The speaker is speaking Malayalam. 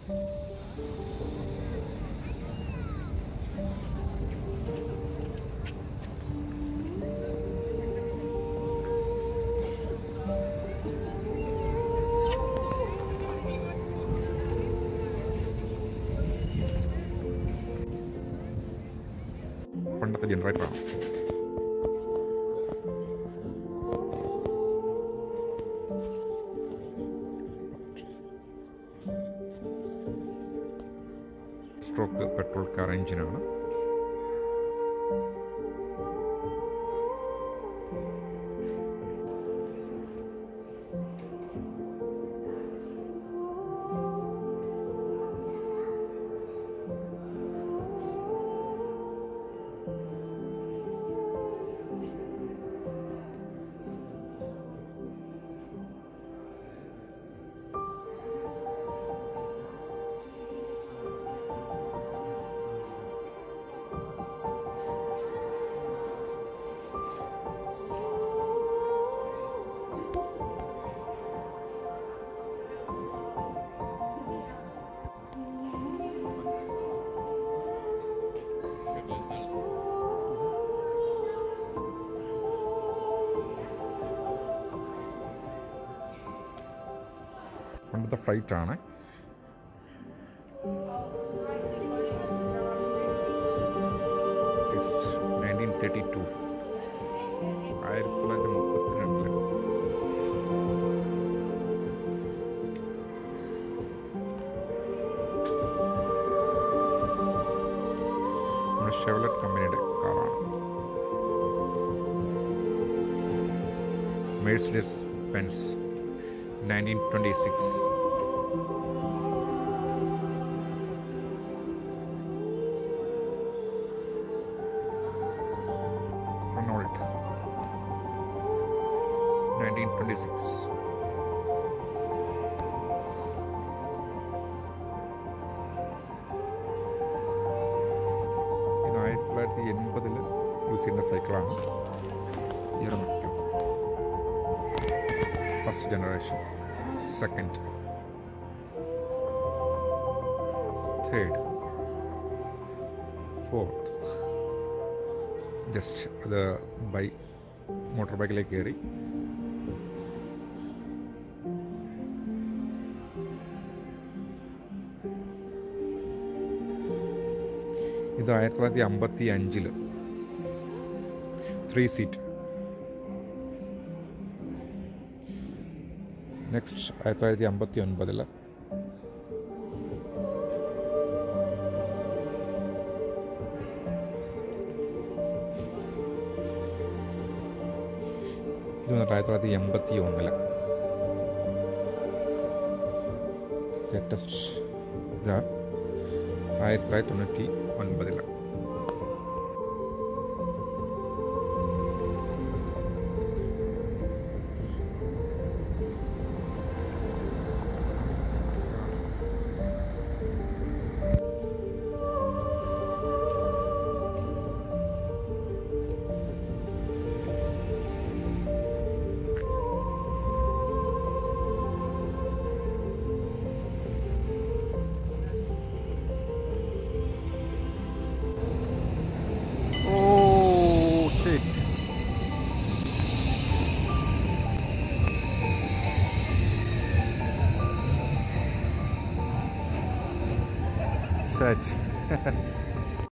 പണ്ടത്തെ ജനറേറ്ററാണ് സ്ട്രോക്ക് പെട്രോൾ കാർ എഞ്ചിനാണ് പണ്ടത്തെ ഫ്ലൈറ്റ് ആണ് നയൻറ്റീൻ തേർട്ടി ടു ആയിരത്തി തൊള്ളായിരത്തി മുപ്പത്തിരണ്ടില് നമ്മുടെ ഷെവലറ്റ് കമ്പനിയുടെ കാറാണ് Mercedes Benz nineteen twenty six റൊണാൾഡ് നയൻറ്റീൻ ട്വൻറ്റി സിക്സ് ഇത് ആയിരത്തി തൊള്ളായിരത്തി എൺപതിൽ യൂസ് ചെയ്യുന്ന സൈക്കിളാണ് ഇറമിക്കും first generation second third fourth just അത് ബൈ മോട്ടോർ ബൈക്കിലേക്ക് കയറി ഇത് ആയിരത്തി തൊള്ളായിരത്തി അമ്പത്തി അഞ്ചിൽ ത്രീ സീറ്റ് നെക്സ്റ്റ് ആയിരത്തി തൊള്ളായിരത്തി അമ്പത്തി ഒൻപതിൽ ഇത് വന്നിട്ട് ആയിരത്തി തൊള്ളായിരത്തി എൺപത്തി ഒന്നിൽ ലേറ്റസ്റ്റ് ഇതാ ആയിരത്തി തൊള്ളായിരത്തി തൊണ്ണൂറ്റി ഒൻപതിൽ Oh shit. Such.